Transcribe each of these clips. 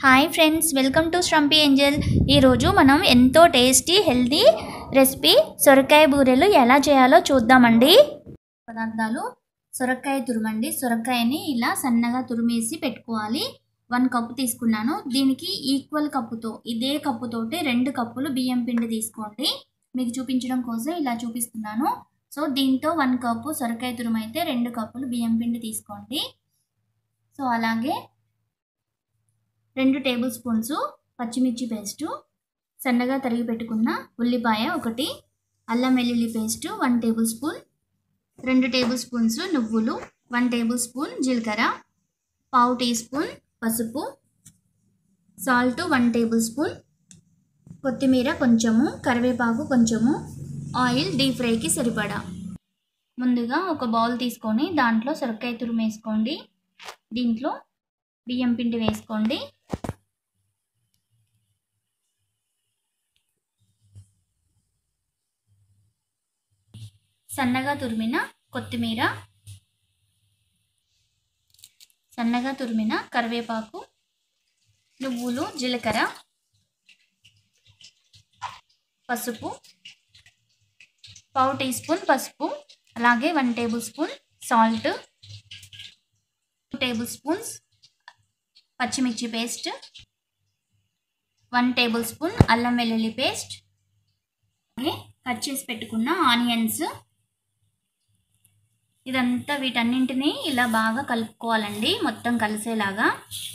hi friends welcome to Strumpy Angel ఈరోజు మనం ఎంతో టేస్టీ హెల్తీ రెసిపీ సొరకాయ బూరెలు ఎలా చేయాలో చూద్దామండి పదార్థాలు సొరకాయ తురుమండి సొరకాయని ఇలా సన్నగా తురిమేసి పెట్టుకోవాలి వన్ కప్పు తీసుకున్నాను దీనికి ఈక్వల్ కప్పుతో ఇదే కప్పుతోటి రెండు కప్పులు బియ్యం పిండి తీసుకోండి మీకు చూపించడం కోసం ఇలా చూపిస్తున్నాను సో దీంతో వన్ కప్పు సొరకాయ తురుము అయితే రెండు కప్పులు బియ్యం పిండి తీసుకోండి సో అలాగే రెండు టేబుల్ స్పూన్స్ పచ్చిమిర్చి పేస్టు సన్నగా తరిగి పెట్టుకున్న ఉల్లిపాయ ఒకటి అల్లం వెల్లుల్లి పేస్టు వన్ టేబుల్ స్పూన్ రెండు టేబుల్ స్పూన్స్ నువ్వులు వన్ టేబుల్ స్పూన్ జీలకర్ర పావు టీ స్పూన్ పసుపు సాల్ట్ వన్ టేబుల్ స్పూన్ కొత్తిమీర కొంచెము కరివేపాకు కొంచెము ఆయిల్ డీప్ ఫ్రైకి సరిపడా ముందుగా ఒక బౌల్ తీసుకొని దాంట్లో సొరకాయ తురుము వేసుకోండి దీంట్లో బియ్యం పిండి వేసుకోండి సన్నగా తురిమిన కొత్తిమీర సన్నగా తురిమిన కరివేపాకు నువ్వులు జీలకర్ర పసుపు పావు టీ స్పూన్ పసుపు అలాగే one tablespoon salt two tablespoons పచ్చిమిర్చి పేస్ట్ వన్ టేబుల్ స్పూన్ అల్లం వెల్లుల్లి పేస్ట్ అలాగే కట్ చేసి పెట్టుకున్న ఆనియన్స్ ఇదంతా వీటన్నింటినీ ఇలా బాగా కలుపుకోవాలండి మొత్తం కలిసేలాగా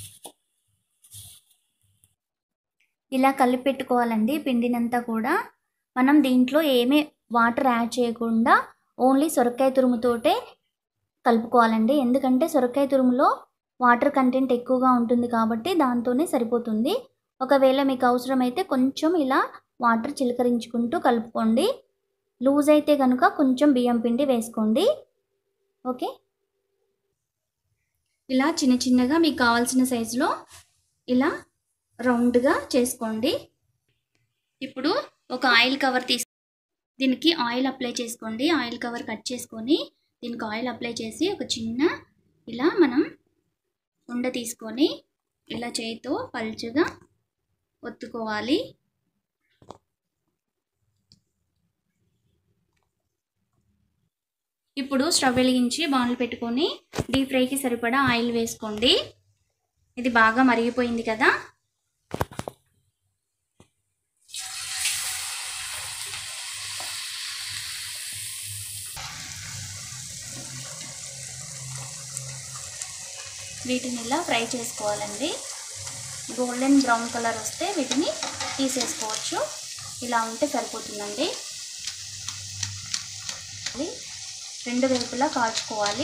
ఇలా కలిపి పెట్టుకోవాలండి పిండినంతా కూడా మనం దీంట్లో ఏమీ వాటర్ యాడ్ చేయకుండా ఓన్లీ సొరకాయ తురుముతోటే కలుపుకోవాలండి ఎందుకంటే సొరకాయ తురుములో వాటర్ కంటెంట్ ఎక్కువగా ఉంటుంది కాబట్టి దాంతోనే సరిపోతుంది ఒకవేళ మీకు అవసరమైతే కొంచెం ఇలా వాటర్ చిలకరించుకుంటూ కలుపుకోండి లూజ్ అయితే కనుక కొంచెం బియ్యం పిండి వేసుకోండి ఓకే ఇలా చిన్న చిన్నగా మీకు కావాల్సిన సైజులో ఇలా రౌండ్గా చేసుకోండి ఇప్పుడు ఒక ఆయిల్ కవర్ తీసు దీనికి ఆయిల్ అప్లై చేసుకోండి ఆయిల్ కవర్ కట్ చేసుకొని దీనికి ఆయిల్ అప్లై చేసి ఒక చిన్న ఇలా మనం ఉండ తీసుకొని ఇలా చేయితో పల్చగా ఒత్తుకోవాలి ఇప్పుడు స్టవ్ వెలిగించి బాణలు పెట్టుకొని డీప్ ఫ్రైకి సరిపడా ఆయిల్ వేసుకోండి ఇది బాగా మరిగిపోయింది కదా వీటిని ఇలా ఫ్రై చేసుకోవాలండి గోల్డెన్ బ్రౌన్ కలర్ వస్తే వీటిని తీసేసుకోవచ్చు ఇలా ఉంటే సరిపోతుందండి రెండు వైపులా కాల్చుకోవాలి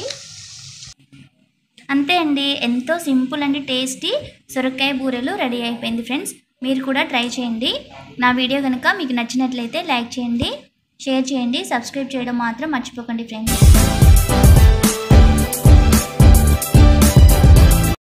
అంతే అండి ఎంతో సింపుల్ అండ్ టేస్టీ సొరకాయ బూరెలు రెడీ అయిపోయింది ఫ్రెండ్స్ మీరు కూడా ట్రై చేయండి నా వీడియో కనుక మీకు నచ్చినట్లయితే లైక్ చేయండి షేర్ చేయండి సబ్స్క్రైబ్ చేయడం మాత్రం మర్చిపోకండి ఫ్రెండ్స్